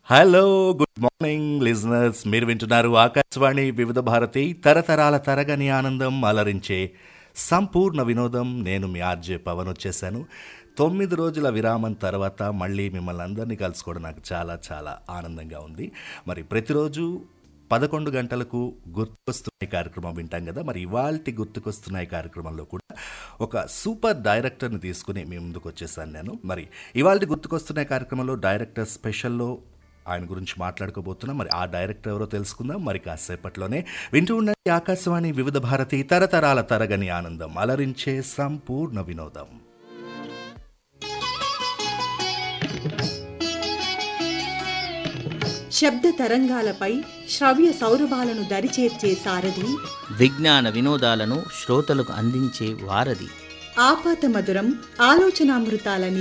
hello good morning listeners మీరు వింటున్నారు ఆకాశవాణి వివిధ భారతి తరతరాల తరగని ఆనందం అలరించే సంపూర్ణ వినోదం నేను మీ ఆర్జే పవన్ వచ్చేసాను తొమ్మిది రోజుల విరామం తర్వాత మళ్ళీ మిమ్మల్ని అందరినీ కలుసుకోవడం నాకు చాలా చాలా ఆనందంగా ఉంది మరి ప్రతిరోజు పదకొండు గంటలకు గుర్తుకొస్తున్నాయి కార్యక్రమం వింటాం కదా మరి ఇవాల్టి గుర్తుకొస్తున్నాయి కార్యక్రమంలో కూడా ఒక సూపర్ డైరెక్టర్ని తీసుకుని మీ ముందుకు వచ్చేసాను నేను మరి ఇవాళ గుర్తుకొస్తున్నాయి కార్యక్రమంలో డైరెక్టర్ స్పెషల్లో ఆయన గురించి మాట్లాడుకోబోతున్నాం మరి ఆ డైరెక్టర్ ఎవరో తెలుసుకుందాం మరి కాసేపట్లోనే వింటూ ఉండండి ఆకాశవాణి వివిధ భారతి తరతరాల తరగని ఆనందం అలరించే సంపూర్ణ వినోదం శబ్ద తరంగాలపై శ్రవ్య సౌరభాలను దరిచేర్చే సారథి విజ్ఞాన వినోదాలను శ్రోతలకు అందించే వారధి ఆపాత మధురం ఆలోచనామృతాల